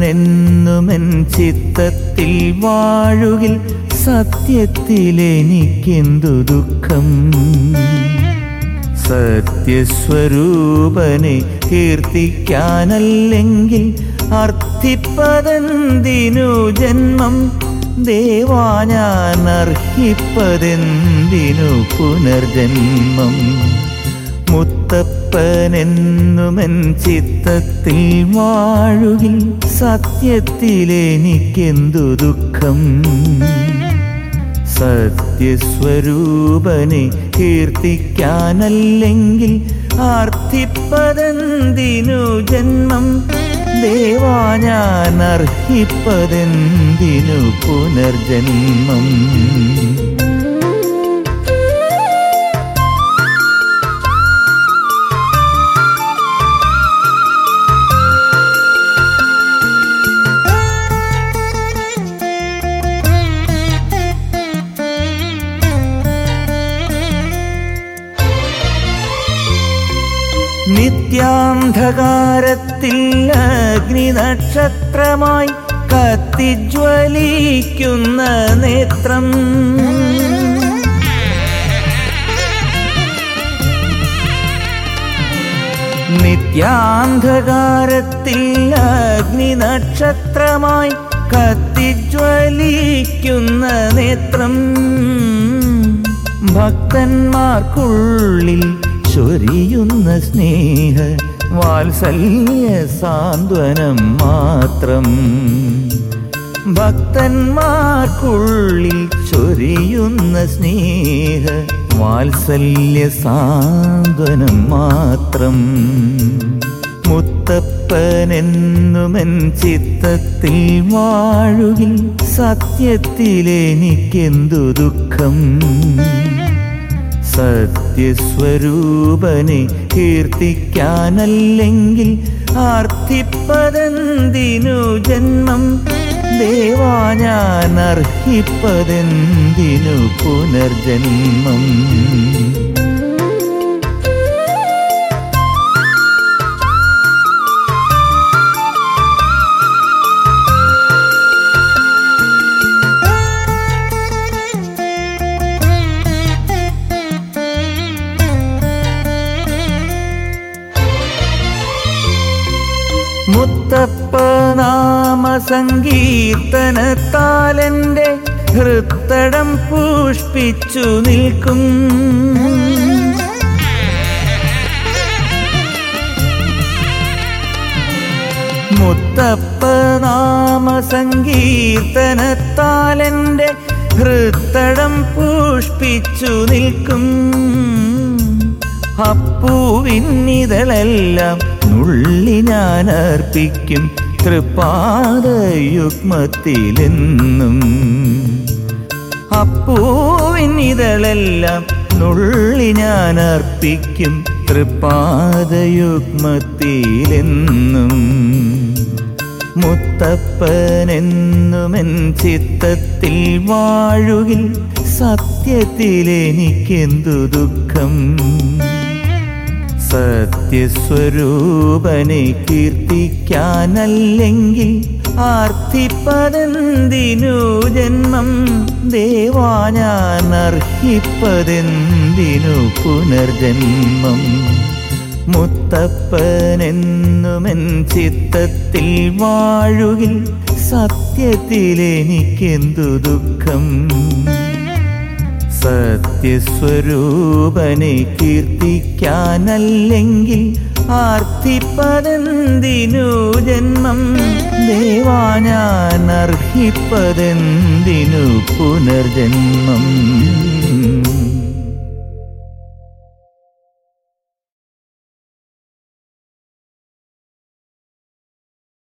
സത്യസ്വരൂപനെന്നുമെൻ ചിത്തത്തിൽ വാഴുകിൽ സത്യത്തിലെനിക്കെന്തു ദുഃഖം സത്യസ്വരൂപനെ കീർത്തിക്കാനല്ലെങ്കിൽ അർത്ഥിപ്പതെന്തിനു ജന്മം ദേവാ ഞാൻ അർഹിപ്പതെന്തിനു പുനർജന്മം മുത്തപ്പനെന്നുമെൻ ചിത്തത്തിൽ വാഴുകിൽ സത്യത്തിലെനിക്കെന്തു ദുഃഖം സത്യസ്വരൂപനെ കീർത്തിക്കാനല്ലെങ്കിൽ ആർത്ഥിപ്പതെന്തിനു ജന്മം ദേവാ ഞാൻ അർഹിപ്പതെന്തിനു പുനർജന്മം നിത്യാന്ധകാരത്തിൽ അഗ്നി നക്ഷത്രമായി കത്തിജ്വലിക്കുന്ന നേത്രം നിത്യാന്ധകാരത്തിൽ അഗ്നി നക്ഷത്രമായി കത്തിജ്വലിക്കുന്ന നേത്രം ഭക്തന്മാർക്കുള്ളിൽ ചൊരിയുന്ന സ്നേഹ വാത്സല്യ സാന്ത്വനം മാത്രം ഭക്തന്മാർക്കുള്ളിൽ ചൊരിയുന്ന സ്നേഹ വാത്സല്യ സാന്ത്വനം മാത്രം മുത്തപ്പനെന്നുമെൻ ചിത്തത്തിൽ വാഴുകിൽ സത്യത്തിലെനിക്കെന്തു ദുഃഖം സത്യസ്വരൂപനെ കീർത്തിക്കാനല്ലെങ്കിൽ ആർത്ഥിപ്പതെന്തിനു ജന്മം ദേവാ ഞാൻ അർഹിപ്പതെന്തിനു പുനർജന്മം മുത്തപ്പ നാമ സങ്കീർത്തനത്താലെൻ്റെ ഹൃത്തടം പുഷ്പിച്ചു നിൽക്കും മുത്തപ്പ നാമ സങ്കീർത്തനത്താലെൻ്റെ ഹൃത്തടം പുഷ്പിച്ചു നിൽക്കും അപ്പൂവിന്നിതളെല്ലാം നുള്ളി ഞാൻ അർപ്പിക്കും തൃപ്പാദയുഗ്മത്തിലെന്നും അപ്പൂവിന്നിതളെല്ലാം നുള്ളി ഞാൻ അർപ്പിക്കും തൃപ്പാദയുഗ്മത്തിലെന്നും മുത്തപ്പനെന്നുമെൻ ചിത്തത്തിൽ വാഴുകിൽ സത്യത്തിലെനിക്കെന്തു ദുഃഖം സത്യസ്വരൂപനെ കീർത്തിക്കാനല്ലെങ്കിൽ ആർത്ഥിപ്പതെന്തിനു ജന്മം ദേവാ ഞാൻ അർഹിപ്പതെന്തിനു പുനർജന്മം മുത്തപ്പനെന്നുമെൻ ചിത്തത്തിൽ വാഴുകിൽ സത്യത്തിലെനിക്കെന്തു ദുഃഖം സത്യസ്വരൂപനെ കീർത്തിക്കാനല്ലെങ്കിൽ ആർത്ഥിപ്പതെന്തിനു ജന്മം ദേവാ ഞാൻ അർഹിപ്പതെന്തിനു പുനർജന്മം